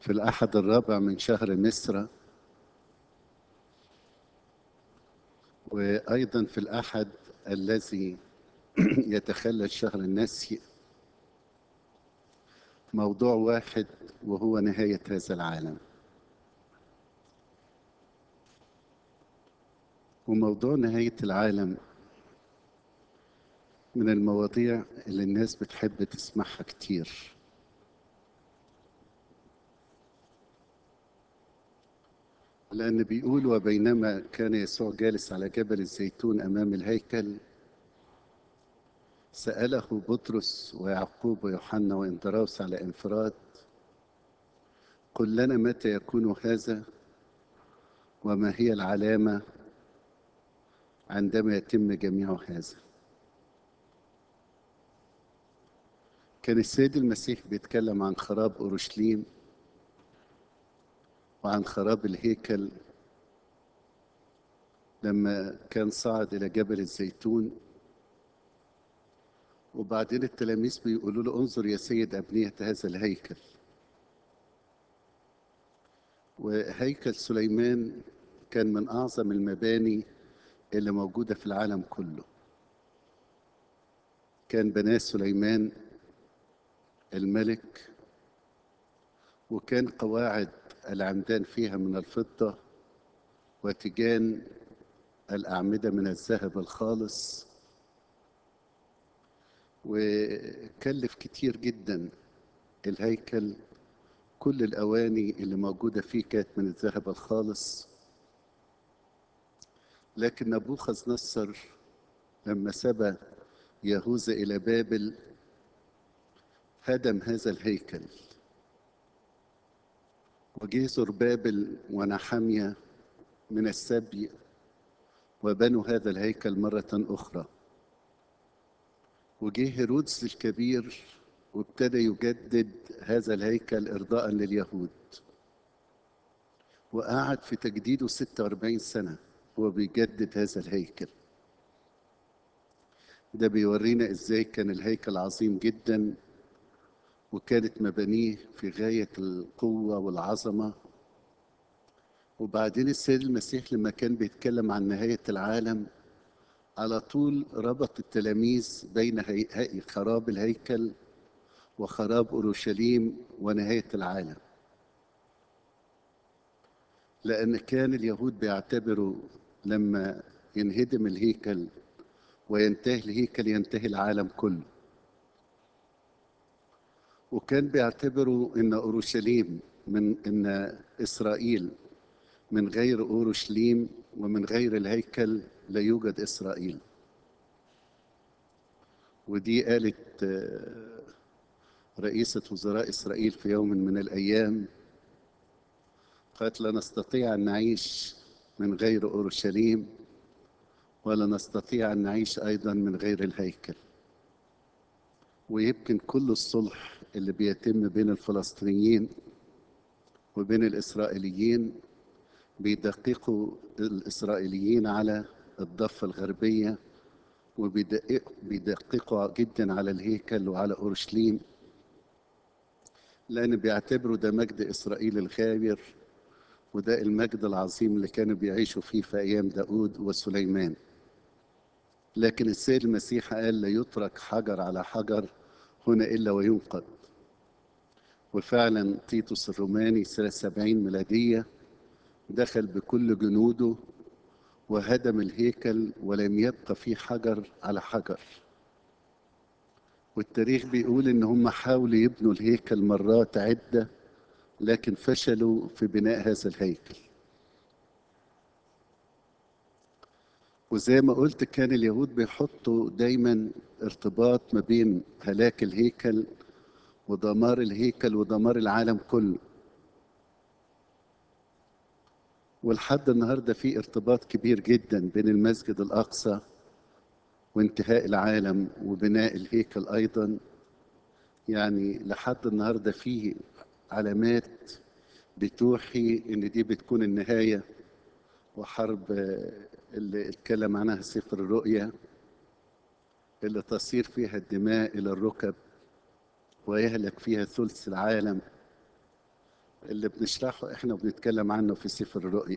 في الأحد الرابع من شهر مصر وأيضا في الأحد الذي يتخلى الشهر النسي موضوع واحد وهو نهاية هذا العالم وموضوع نهاية العالم من المواضيع اللي الناس بتحب تسمعها كتير لأن بيقول وبينما كان يسوع جالس على جبل الزيتون أمام الهيكل سأله بطرس ويعقوب ويوحنا وإندراوس على انفراد قل لنا متى يكون هذا وما هي العلامة عندما يتم جميع هذا كان السيد المسيح بيتكلم عن خراب أورشليم وعن خراب الهيكل لما كان صعد إلى جبل الزيتون وبعدين التلاميذ بيقولوا له انظر يا سيد أبنية هذا الهيكل وهيكل سليمان كان من أعظم المباني اللي موجودة في العالم كله كان بناه سليمان الملك وكان قواعد العمدان فيها من الفضة وتيجان الأعمدة من الذهب الخالص وكلف كتير جدا الهيكل كل الأواني اللي موجودة فيه كانت من الذهب الخالص لكن نبوخذ نصر لما سبى يهوذا إلى بابل هدم هذا الهيكل وجه زربابل ونحمية من السبي وبنوا هذا الهيكل مرة أخرى وجه هيرودس الكبير وابتدى يجدد هذا الهيكل إرضاء لليهود وقعد في تجديده 46 سنة هو بيجدد هذا الهيكل ده بيورينا ازاي كان الهيكل عظيم جدا وكانت مبانيه في غاية القوة والعظمة وبعدين السيد المسيح لما كان بيتكلم عن نهاية العالم على طول ربط التلاميذ بين هي... هي... خراب الهيكل وخراب أورشليم ونهاية العالم لأن كان اليهود بيعتبروا لما ينهدم الهيكل وينتهي الهيكل ينتهي العالم كله وكان بيعتبروا ان اورشليم من ان اسرائيل من غير اورشليم ومن غير الهيكل لا يوجد اسرائيل ودي قالت رئيسة وزراء اسرائيل في يوم من الايام قالت لا نستطيع ان نعيش من غير اورشليم ولا نستطيع ان نعيش ايضا من غير الهيكل ويمكن كل الصلح اللي بيتم بين الفلسطينيين وبين الإسرائيليين بيدققوا الإسرائيليين على الضفة الغربية وبيدققوا جدا على الهيكل وعلى أورشليم لأن بيعتبروا ده مجد إسرائيل الغابر وده المجد العظيم اللي كانوا بيعيشوا فيه في أيام داود وسليمان لكن السيد المسيح قال لا يترك حجر على حجر هنا إلا وينقض وفعلا تيتوس الروماني سنة سبعين ميلادية دخل بكل جنوده وهدم الهيكل ولم يبقى فيه حجر على حجر والتاريخ بيقول ان هم حاولوا يبنوا الهيكل مرات عدة لكن فشلوا في بناء هذا الهيكل وزي ما قلت كان اليهود بيحطوا دايما ارتباط ما بين هلاك الهيكل ودمار الهيكل ودمار العالم كله ولحد النهارده في ارتباط كبير جدا بين المسجد الاقصى وانتهاء العالم وبناء الهيكل ايضا يعني لحد النهارده في علامات بتوحي ان دي بتكون النهايه وحرب اللي اتكلم عنها سفر الرؤيا اللي تصير فيها الدماء إلى الركب ويهلك فيها ثلث العالم اللي بنشرحه احنا وبنتكلم عنه في سفر الرؤيا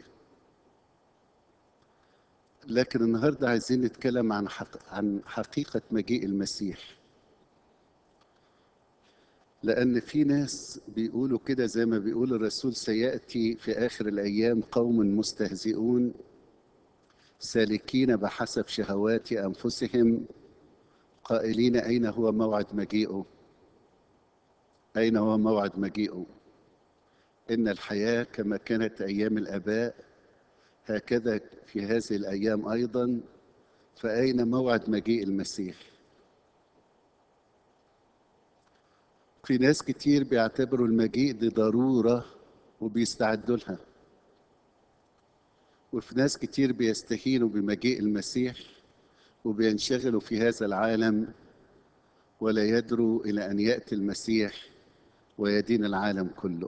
لكن النهارده عايزين نتكلم عن حق عن حقيقة مجيء المسيح لأن في ناس بيقولوا كده زي ما بيقول الرسول سيأتي في آخر الأيام قوم مستهزئون سالكين بحسب شهوات أنفسهم قائلين أين هو موعد مجيئه أين هو موعد مجيئه إن الحياة كما كانت أيام الآباء هكذا في هذه الأيام أيضا فأين موعد مجيء المسيح في ناس كتير بيعتبروا المجيء دي ضرورة وبيستعدوا لها وفي ناس كتير بيستهينوا بمجيء المسيح وبينشغلوا في هذا العالم ولا يدروا إلى أن يأتي المسيح ويدين العالم كله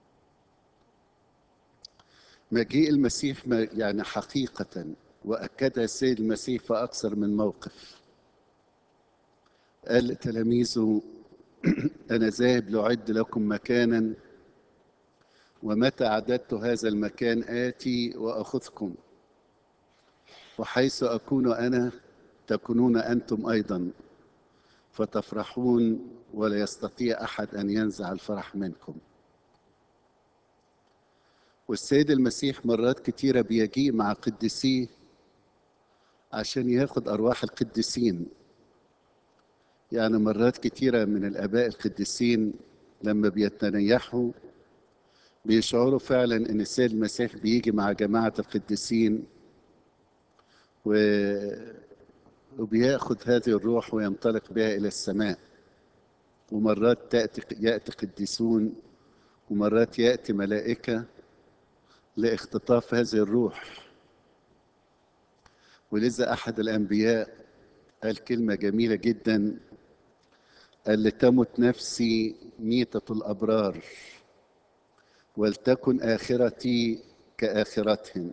مجيء المسيح يعني حقيقة وأكدها السيد المسيح في أكثر من موقف قال لتلاميذه أنا ذاهب لأعد لكم مكانا ومتى أعددت هذا المكان آتي وأخذكم وحيث أكون أنا تكونون أنتم أيضا فتفرحون ولا يستطيع أحد أن ينزع الفرح منكم والسيد المسيح مرات كتيرة بيجيء مع قديسيه عشان ياخد أرواح القديسين يعني مرات كتيرة من الآباء القديسين لما بيتنيحوا بيشعروا فعلا إن السيد المسيح بيجي مع جماعة القديسين و... وبياخد هذه الروح وينطلق بها إلى السماء ومرات تأتي يأتي قديسون ومرات يأتي ملائكة لاختطاف هذه الروح ولذا أحد الأنبياء قال كلمة جميلة جدا قال لتمت نفسي ميتة الأبرار ولتكن آخرتي كآخرتهم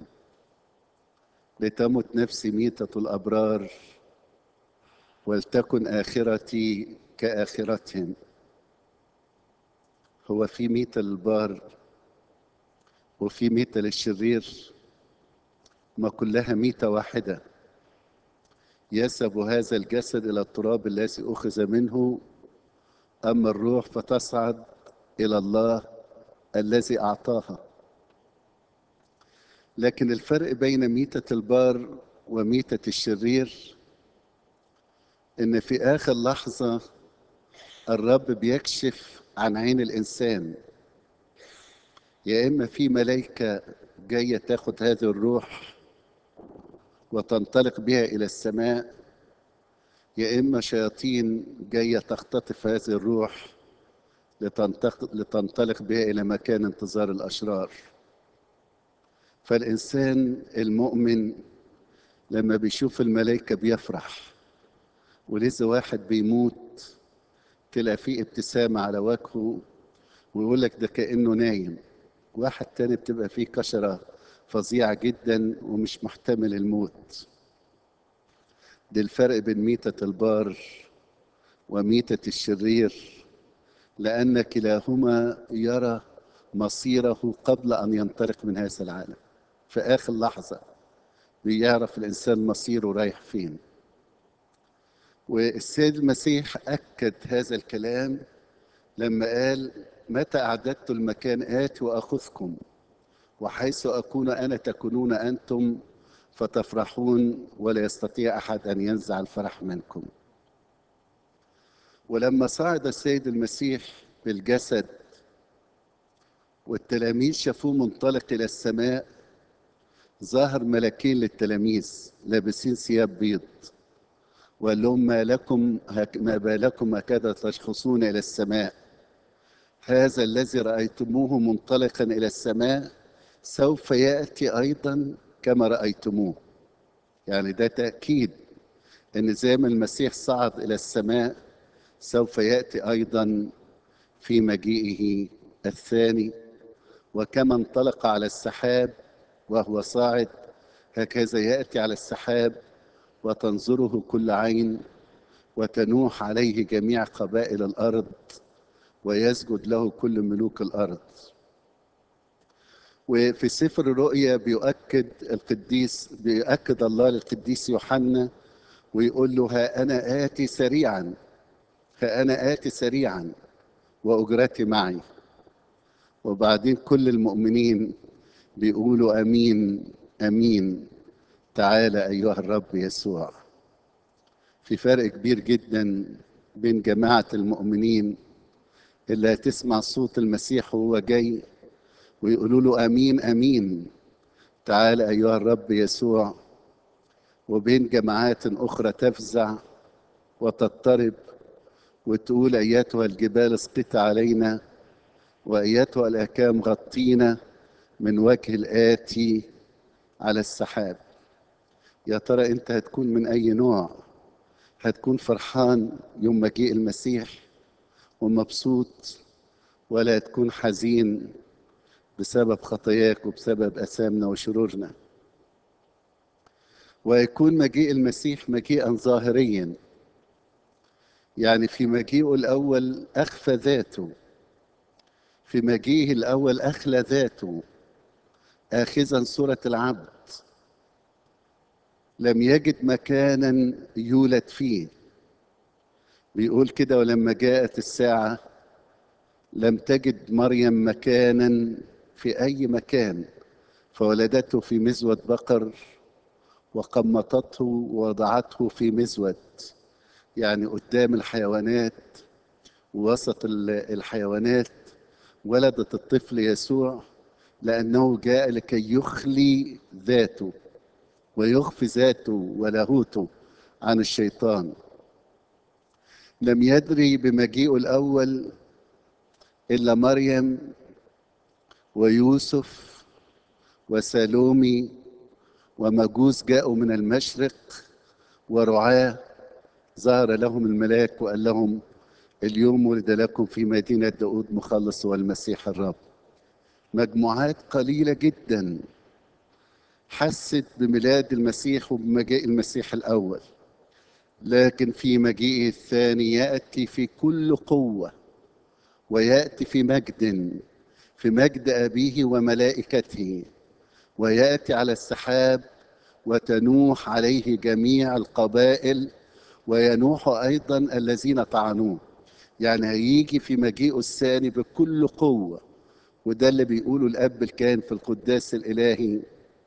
لتمت نفسي ميتة الأبرار ولتكن آخرتي كآخرتهم هو في ميتة للبار وفي ميتة للشرير ما كلها ميتة واحدة يسب هذا الجسد إلى التراب الذي أخذ منه أما الروح فتصعد إلى الله الذي أعطاها لكن الفرق بين ميتة البار وميتة الشرير إن في آخر لحظة الرب بيكشف عن عين الإنسان يا إما في ملائكة جاية تاخد هذه الروح وتنطلق بها إلى السماء يا إما شياطين جاية تختطف هذه الروح لتنطلق بها إلى مكان انتظار الأشرار فالإنسان المؤمن لما بيشوف الملائكة بيفرح ولذا واحد بيموت تلاقي فيه ابتسامة على وجهه ويقول لك ده كأنه نايم واحد تاني بتبقى فيه كشرة فظيعة جدا ومش محتمل الموت ده الفرق بين ميتة البار وميتة الشرير لأن كلاهما يرى مصيره قبل أن ينطلق من هذا العالم في آخر لحظة بيعرف الإنسان مصيره رايح فين والسيد المسيح أكد هذا الكلام لما قال متى أعددت المكان آت وأخذكم وحيث أكون أنا تكونون أنتم فتفرحون ولا يستطيع أحد أن ينزع الفرح منكم ولما صعد السيد المسيح بالجسد والتلاميذ شافوه منطلق إلى السماء ظهر ملكين للتلاميذ لابسين ثياب بيض وقال لهم ما لكم ما بالكم هكذا تشخصون إلى السماء هذا الذي رأيتموه منطلقا إلى السماء سوف يأتي أيضا كما رأيتموه يعني ده تأكيد أن زي ما المسيح صعد إلى السماء سوف يأتي أيضا في مجيئه الثاني وكما انطلق على السحاب وهو صاعد هكذا يأتي على السحاب وتنظره كل عين وتنوح عليه جميع قبائل الأرض ويسجد له كل ملوك الأرض وفي سفر الرؤيا بيؤكد القديس بيؤكد الله للقديس يوحنا ويقول له ها أنا آتي سريعا ها أنا آتي سريعا وأجرتي معي وبعدين كل المؤمنين بيقولوا أمين أمين تعالى أيها الرب يسوع في فرق كبير جدا بين جماعة المؤمنين اللي هتسمع صوت المسيح وهو جاي ويقولوا له امين امين تعال ايها الرب يسوع وبين جماعات اخرى تفزع وتضطرب وتقول ايتها الجبال اسقط علينا وايتها الاكام غطينا من وجه الاتي على السحاب يا ترى انت هتكون من اي نوع هتكون فرحان يوم مجيء المسيح ومبسوط ولا تكون حزين بسبب خطاياك وبسبب اثامنا وشرورنا ويكون مجيء المسيح مجيئا ظاهريا يعني في مجيئه الاول اخفى ذاته في مجيئه الاول اخلى ذاته اخذا صوره العبد لم يجد مكانا يولد فيه بيقول كده ولما جاءت الساعه لم تجد مريم مكانا في اي مكان فولدته في مزود بقر وقمطته ووضعته في مزود يعني قدام الحيوانات ووسط الحيوانات ولدت الطفل يسوع لانه جاء لكي يخلي ذاته ويخفي ذاته ولاهوته عن الشيطان لم يدري بمجيئه الاول الا مريم ويوسف وسالومي ومجوس جاءوا من المشرق ورعاه ظهر لهم الملاك وقال لهم اليوم ولد لكم في مدينة داود مخلص والمسيح الرب مجموعات قليلة جدا حست بميلاد المسيح وبمجيء المسيح الأول لكن في مجيئه الثاني يأتي في كل قوة ويأتي في مجد في مجد أبيه وملائكته ويأتي على السحاب وتنوح عليه جميع القبائل وينوح أيضا الذين طعنوه يعني هيجي في مجيئه الثاني بكل قوة وده اللي بيقوله الأب الكاهن في القداس الإلهي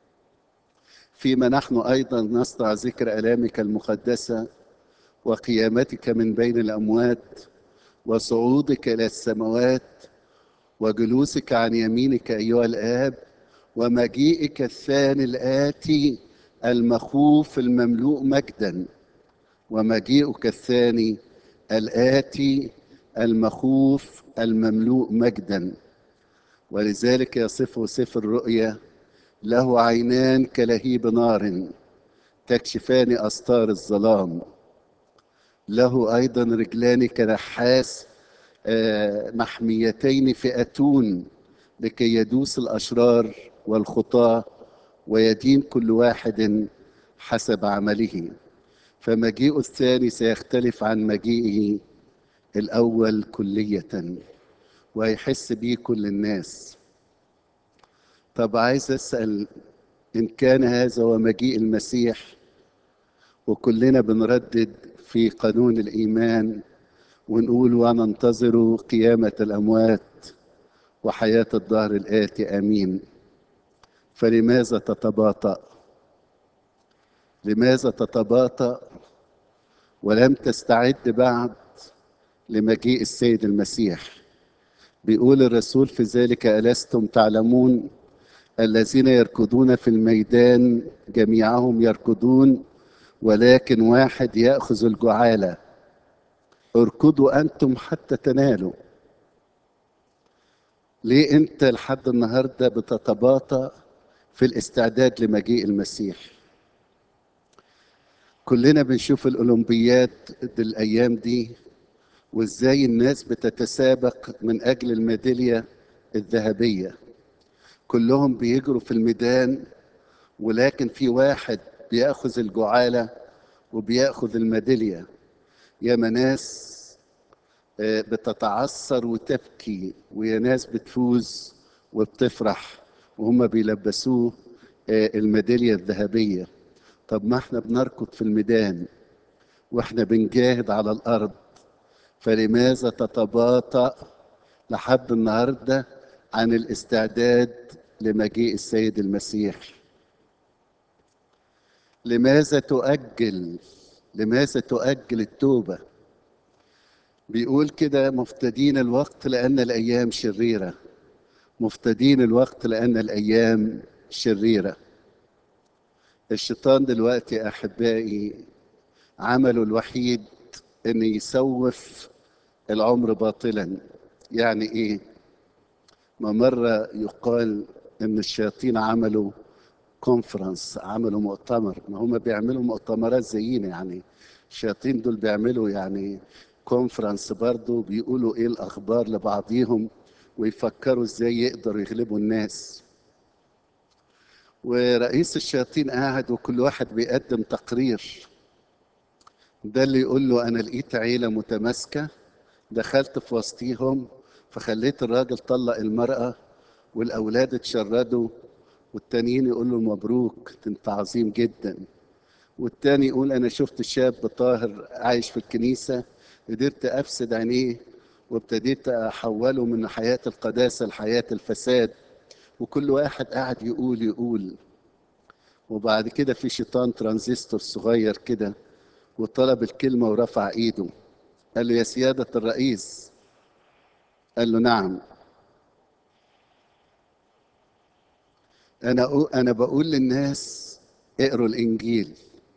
فيما نحن أيضا نصنع ذكر ألامك المقدسة وقيامتك من بين الأموات وصعودك إلى السماوات وجلوسك عن يمينك أيها الآب ومجيئك الثاني الآتي المخوف المملوء مجدا ومجيئك الثاني الآتي المخوف المملوء مجدا ولذلك يصفه سفر الرؤيا له عينان كلهيب نار تكشفان أستار الظلام له أيضا رجلان كنحاس محميتين في أتون لكي يدوس الأشرار والخطاة ويدين كل واحد حسب عمله فمجيء الثاني سيختلف عن مجيئه الأول كلية ويحس به كل الناس طب عايز أسأل إن كان هذا هو مجيء المسيح وكلنا بنردد في قانون الإيمان ونقول وننتظر قيامة الأموات وحياة الدهر الآتي آمين فلماذا تتباطأ لماذا تتباطأ ولم تستعد بعد لمجيء السيد المسيح بيقول الرسول في ذلك ألستم تعلمون الذين يركضون في الميدان جميعهم يركضون ولكن واحد يأخذ الجعالة اركضوا أنتم حتى تنالوا ليه أنت لحد النهاردة بتتباطأ في الاستعداد لمجيء المسيح كلنا بنشوف الأولمبياد الأيام دي وإزاي الناس بتتسابق من أجل الميدالية الذهبية كلهم بيجروا في الميدان ولكن في واحد بياخذ الجعالة وبياخذ الميدالية يا ناس بتتعثر وتبكي ويا ناس بتفوز وبتفرح وهم بيلبسوه آه، الميدالية الذهبية طب ما احنا بنركض في الميدان واحنا بنجاهد على الأرض فلماذا تتباطأ لحد النهارده عن الاستعداد لمجيء السيد المسيح لماذا تؤجل لماذا تؤجل التوبه بيقول كده مفتدين الوقت لان الايام شريره مفتدين الوقت لان الايام شريره الشيطان دلوقتي يا احبائي عمله الوحيد ان يسوف العمر باطلا يعني ايه ما مرة يقال ان الشياطين عملوا كونفرنس عملوا مؤتمر ما هم بيعملوا مؤتمرات زينا يعني الشياطين دول بيعملوا يعني كونفرنس برضو بيقولوا ايه الاخبار لبعضيهم ويفكروا ازاي يقدروا يغلبوا الناس ورئيس الشياطين قاعد وكل واحد بيقدم تقرير ده اللي يقول له انا لقيت عيله متماسكه دخلت في وسطيهم فخليت الراجل طلق المراه والاولاد اتشردوا والتانيين يقول له مبروك انت عظيم جدا والتاني يقول انا شفت شاب طاهر عايش في الكنيسه قدرت افسد عينيه وابتديت احوله من حياه القداسه لحياه الفساد وكل واحد قاعد يقول يقول وبعد كده في شيطان ترانزستور صغير كده وطلب الكلمة ورفع ايده قال له يا سيادة الرئيس قال له نعم انا أقول انا بقول للناس اقروا الانجيل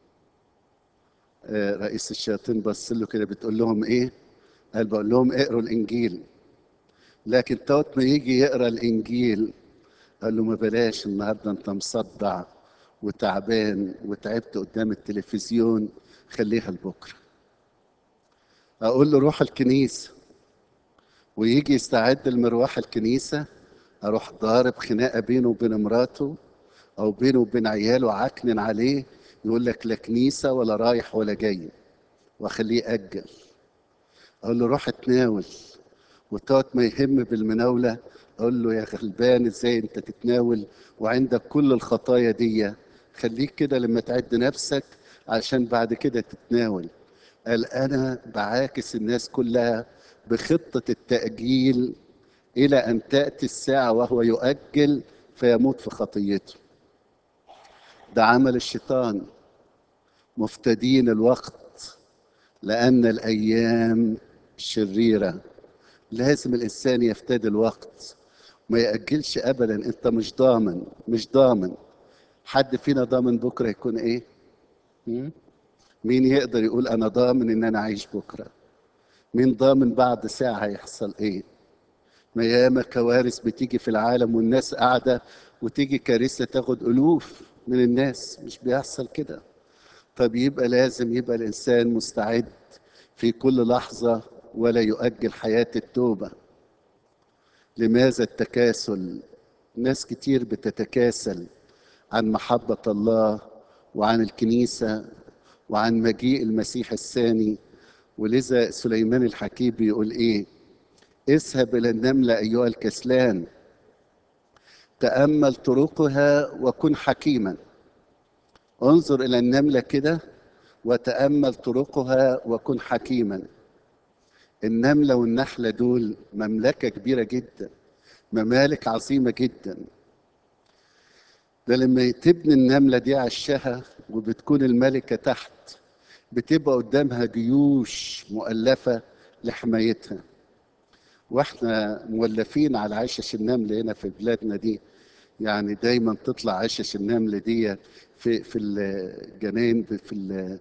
آه، رئيس الشياطين بص له كده بتقول لهم ايه قال بقول لهم اقروا الانجيل لكن توت ما يجي يقرا الانجيل قال له ما بلاش النهارده انت مصدع وتعبان وتعبت قدام التلفزيون خليها لبكره اقول له روح الكنيسه ويجي يستعد لمروح الكنيسه اروح ضارب خناقه بينه وبين مراته او بينه وبين عياله عكنن عليه يقول لك لا كنيسه ولا رايح ولا جاي واخليه ياجل اقول له روح اتناول وتقعد ما يهم بالمناوله اقول له يا غلبان ازاي انت تتناول وعندك كل الخطايا دي خليك كده لما تعد نفسك عشان بعد كده تتناول قال انا بعاكس الناس كلها بخطه التاجيل الى ان تاتي الساعه وهو يؤجل فيموت في خطيته ده عمل الشيطان مفتدين الوقت لان الايام شريره لازم الانسان يفتدي الوقت ما ياجلش ابدا انت مش ضامن مش ضامن حد فينا ضامن بكره يكون ايه م? مين يقدر يقول انا ضامن ان انا اعيش بكره مين ضامن بعد ساعه هيحصل ايه ما ياما كوارث بتيجي في العالم والناس قاعده وتيجي كارثه تاخد الوف من الناس مش بيحصل كده طب يبقى لازم يبقى الانسان مستعد في كل لحظه ولا يؤجل حياه التوبه لماذا التكاسل ناس كتير بتتكاسل عن محبه الله وعن الكنيسه وعن مجيء المسيح الثاني ولذا سليمان الحكيم بيقول ايه اذهب الى النمله ايها الكسلان تامل طرقها وكن حكيما انظر الى النمله كده وتامل طرقها وكن حكيما النمله والنحله دول مملكه كبيره جدا ممالك عظيمه جدا ده لما تبني النمله دي عشها وبتكون الملكه تحت بتبقى قدامها جيوش مؤلفه لحمايتها واحنا مولفين على عشش النمل هنا في بلادنا دي يعني دايما تطلع عشش النمل دي في في الجناين في ال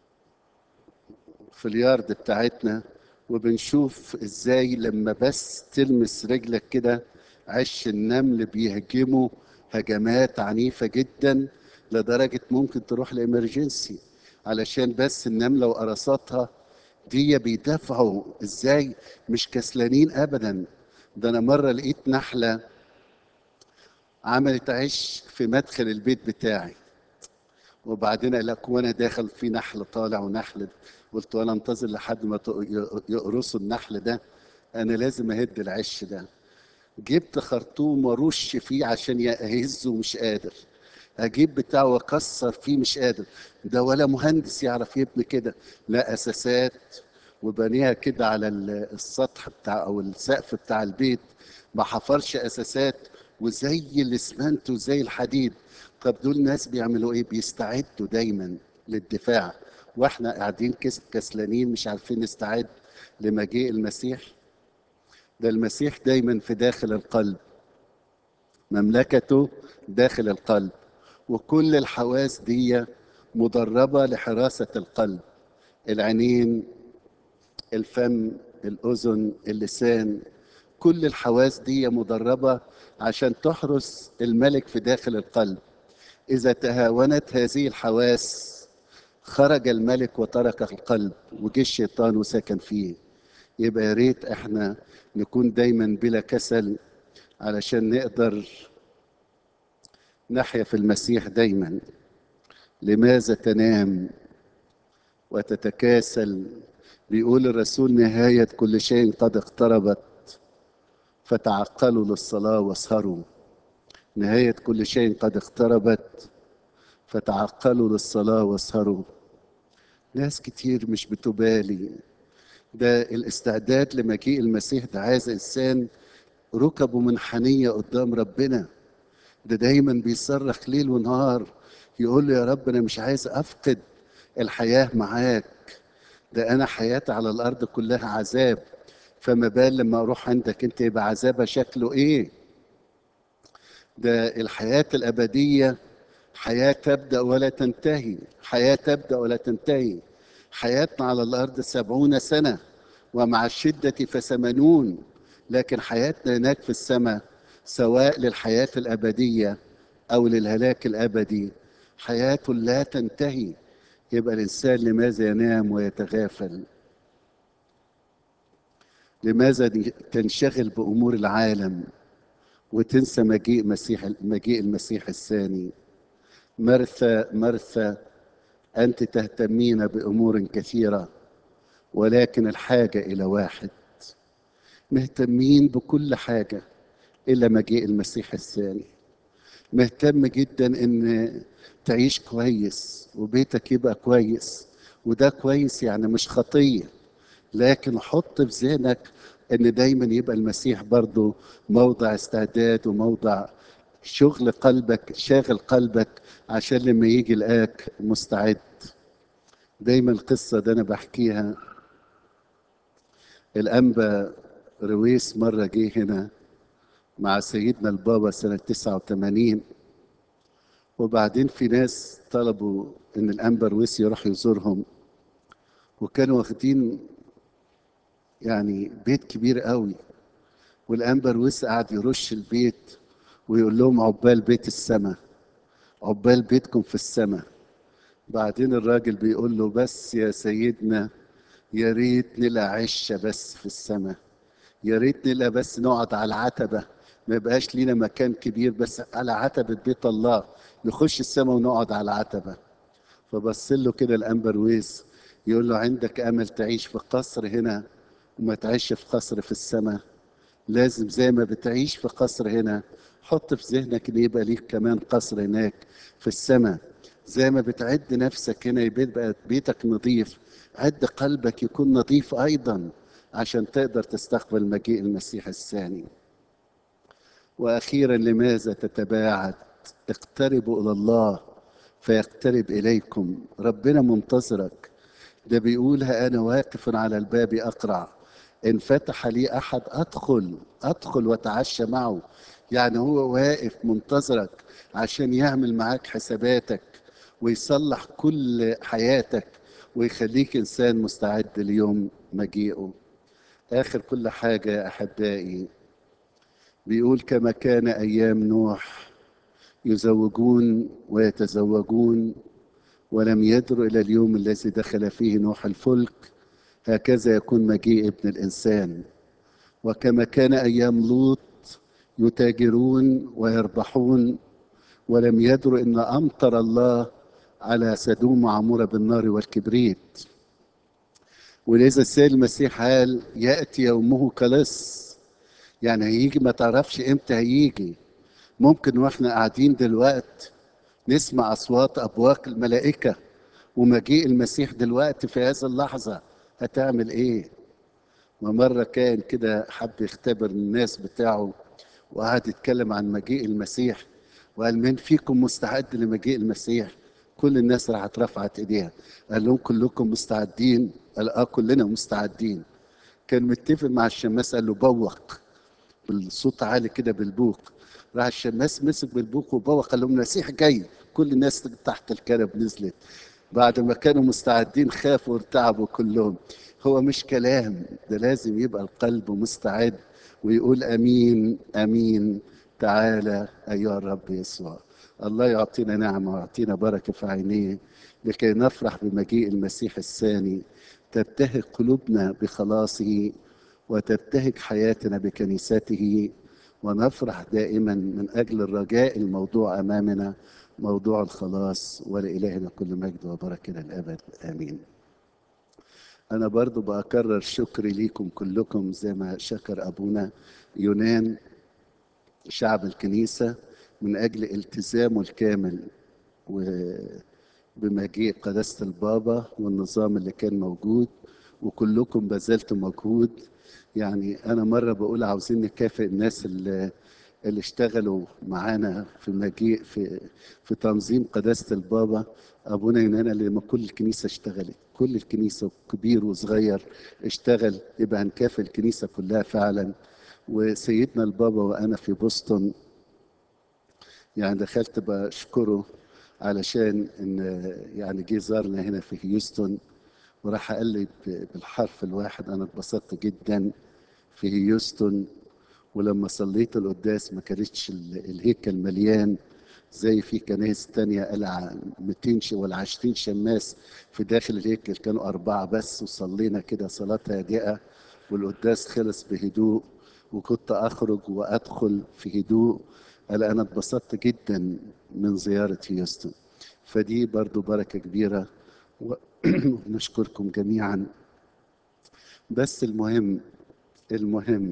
في اليارد بتاعتنا وبنشوف ازاي لما بس تلمس رجلك كده عش النمل بيهجموا هجمات عنيفة جدا لدرجة ممكن تروح لإمرجنسي علشان بس النملة وقرصاتها دي بيدافعوا ازاي مش كسلانين ابدا ده انا مرة لقيت نحلة عملت عش في مدخل البيت بتاعي وبعدين قال لك وانا داخل في نحل طالع ونحل قلت وانا انتظر لحد ما يقرصوا النحل ده انا لازم اهد العش ده جبت خرطوم ورش فيه عشان يهزه مش قادر اجيب بتاع واكسر فيه مش قادر ده ولا مهندس يعرف يبني كده لا اساسات وبنيها كده على ال- السطح بتاع او السقف بتاع البيت ما حفرش اساسات وزي الاسمنت وزي الحديد طب دول ناس بيعملوا ايه بيستعدوا دايما للدفاع واحنا قاعدين كس- كسلانين مش عارفين نستعد لمجيء المسيح ده المسيح دايما في داخل القلب مملكته داخل القلب وكل الحواس دي مدربة لحراسة القلب العينين الفم الأذن اللسان كل الحواس دي مدربة عشان تحرس الملك في داخل القلب إذا تهاونت هذه الحواس خرج الملك وترك القلب وجه الشيطان وسكن فيه يبقى يا ريت احنا نكون دايما بلا كسل علشان نقدر نحيا في المسيح دايما لماذا تنام وتتكاسل بيقول الرسول نهاية كل شيء قد اقتربت فتعقلوا للصلاة واسهروا نهاية كل شيء قد اقتربت فتعقلوا للصلاة واسهروا ناس كتير مش بتبالي ده الاستعداد لمجيء المسيح ده عايز انسان ركبه منحنيه قدام ربنا ده دايما بيصرخ ليل ونهار يقول له يا رب انا مش عايز افقد الحياه معاك ده انا حياتي على الارض كلها عذاب فما بال لما اروح عندك انت يبقى عذابها شكله ايه ده الحياه الابديه حياه تبدا ولا تنتهي حياه تبدا ولا تنتهي حياتنا على الارض سبعون سنه ومع الشده فثمانون لكن حياتنا هناك في السماء سواء للحياه الابديه او للهلاك الابدي حياه لا تنتهي يبقى الانسان لماذا ينام ويتغافل لماذا تنشغل بامور العالم وتنسى مجيء مسيح مجيء المسيح الثاني مرثى مرثى انت تهتمين بامور كثيره ولكن الحاجه الى واحد مهتمين بكل حاجه الا مجيء المسيح الثاني مهتم جدا ان تعيش كويس وبيتك يبقى كويس وده كويس يعني مش خطيه لكن حط في ذهنك ان دايما يبقى المسيح برضه موضع استعداد وموضع شغل قلبك شاغل قلبك عشان لما يجي الآك مستعد دايما القصة ده أنا بحكيها الأنبا رويس مرة جه هنا مع سيدنا البابا سنة 89 وبعدين في ناس طلبوا إن الأنبا رويس يروح يزورهم وكانوا واخدين يعني بيت كبير قوي والأنبا رويس قعد يرش البيت ويقول لهم عقبال بيت السماء عقبال بيتكم في السماء بعدين الراجل بيقول له بس يا سيدنا يا ريت نلقى عشة بس في السماء يا ريت نلقى بس نقعد على العتبة ما يبقاش لينا مكان كبير بس على عتبة بيت الله نخش السماء ونقعد على العتبة فبص له كده الأنبر ويس يقول له عندك أمل تعيش في قصر هنا وما تعيش في قصر في السماء لازم زي ما بتعيش في قصر هنا حط في ذهنك ان يبقى ليك كمان قصر هناك في السماء زي ما بتعد نفسك هنا يبقى بيتك نظيف عد قلبك يكون نظيف ايضا عشان تقدر تستقبل مجيء المسيح الثاني واخيرا لماذا تتباعد اقتربوا الى الله فيقترب اليكم ربنا منتظرك ده بيقولها انا واقف على الباب اقرع ان فتح لي احد ادخل ادخل واتعشى معه يعني هو واقف منتظرك عشان يعمل معاك حساباتك ويصلح كل حياتك ويخليك انسان مستعد ليوم مجيئه اخر كل حاجه يا احبائي بيقول كما كان ايام نوح يزوجون ويتزوجون ولم يدروا الى اليوم الذي دخل فيه نوح الفلك هكذا يكون مجيء ابن الانسان وكما كان ايام لوط يتاجرون ويربحون ولم يدروا ان امطر الله على سدوم وعموره بالنار والكبريت ولذا السيد المسيح قال ياتي يومه كلص يعني هيجي ما تعرفش امتى هيجي ممكن واحنا قاعدين دلوقت نسمع اصوات ابواق الملائكه ومجيء المسيح دلوقتي في هذه اللحظه هتعمل ايه ومره كان كده حب يختبر الناس بتاعه وقعد يتكلم عن مجيء المسيح وقال من فيكم مستعد لمجيء المسيح كل الناس راحت رفعت ايديها قال لهم كلكم مستعدين قال اه كلنا مستعدين كان متفق مع الشماس قال له بوق بالصوت عالي كده بالبوق راح الشماس مسك بالبوق وبوق قال لهم المسيح جاي كل الناس تحت الكنب نزلت بعد ما كانوا مستعدين خافوا وارتعبوا كلهم هو مش كلام ده لازم يبقى القلب مستعد ويقول امين امين تعالى ايها الرب يسوع الله يعطينا نعمه ويعطينا بركه في عينيه لكي نفرح بمجيء المسيح الثاني تبتهج قلوبنا بخلاصه وتبتهج حياتنا بكنيسته ونفرح دائما من اجل الرجاء الموضوع امامنا موضوع الخلاص ولإلهنا كل مجد وبركة إلى الأبد آمين أنا برضو بأكرر شكري ليكم كلكم زي ما شكر أبونا يونان شعب الكنيسة من أجل التزامه الكامل بمجيء قداسة البابا والنظام اللي كان موجود وكلكم بذلتوا مجهود يعني أنا مرة بقول عاوزين نكافئ الناس اللي اللي اشتغلوا معانا في مجيء في في تنظيم قداسه البابا ابونا يونان لما كل الكنيسه اشتغلت كل الكنيسه كبير وصغير اشتغل يبقى هنكافئ الكنيسه كلها فعلا وسيدنا البابا وانا في بوسطن يعني دخلت بشكره علشان ان يعني جه زارنا هنا في هيوستن وراح قال لي بالحرف الواحد انا اتبسطت جدا في هيوستن ولما صليت القداس ما كانتش الهيكل مليان زي في كنائس تانية قلع 200 ولا 20 شماس في داخل الهيكل كانوا أربعة بس وصلينا كده صلاة هادئة والقداس خلص بهدوء وكنت أخرج وأدخل في هدوء قال أنا اتبسطت جدا من زيارة هيوستن فدي برضو بركة كبيرة ونشكركم جميعا بس المهم المهم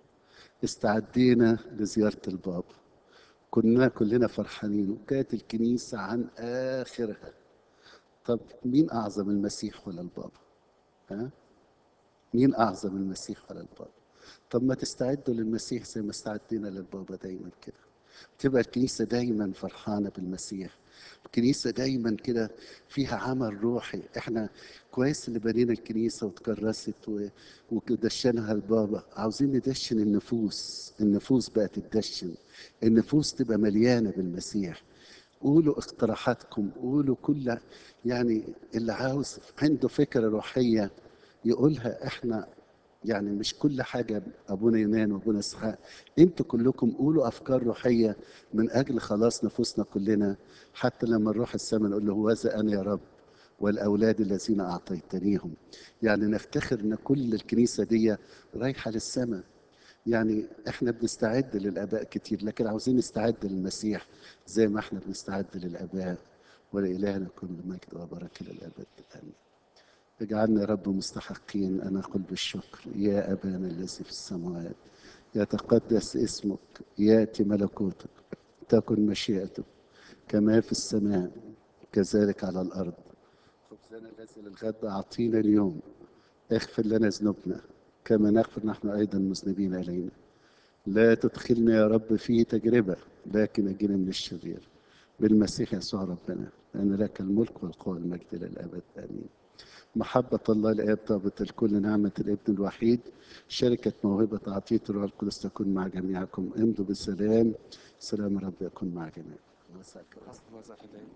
استعدينا لزيارة البابا كنا كلنا فرحانين وكانت الكنيسة عن آخرها طب مين أعظم المسيح ولا البابا ها؟ مين أعظم المسيح ولا البابا طب ما تستعدوا للمسيح زي ما استعدينا للبابا دايما كده تبقى الكنيسة دايما فرحانة بالمسيح الكنيسة دايما كده فيها عمل روحي احنا كويس اللي بنينا الكنيسة وتكرست و... ودشنها البابا عاوزين ندشن النفوس النفوس بقت تدشن النفوس تبقى مليانة بالمسيح قولوا اقتراحاتكم قولوا كل يعني اللي عاوز عنده فكرة روحية يقولها احنا يعني مش كل حاجة أبونا يونان وأبونا إسحاق أنتوا كلكم قولوا أفكار روحية من أجل خلاص نفوسنا كلنا حتى لما نروح السماء نقول له هوذا أنا يا رب والأولاد الذين أعطيتنيهم يعني نفتخر إن كل الكنيسة دي رايحة للسماء يعني احنا بنستعد للآباء كتير لكن عاوزين نستعد للمسيح زي ما احنا بنستعد للآباء ولإلهنا كل مجد وبركة للأبد آمين اجعلنا يا رب مستحقين أن أقول بالشكر يا أبانا الذي في السماوات يتقدس اسمك يأتي ملكوتك تكن مشيئتك كما في السماء كذلك على الأرض خبزنا الذي للغد أعطينا اليوم اغفر لنا ذنوبنا كما نغفر نحن أيضا المذنبين إلينا لا تدخلنا يا رب في تجربة لكن أجنا من الشرير بالمسيح يسوع ربنا لأن لك الملك والقوة والمجد للأبد آمين محبة الله الآب ضابط الكل نعمة الابن الوحيد شركة موهبة عطية الروح القدس تكون مع جميعكم امضوا بالسلام سلام رب يكون مع جميعكم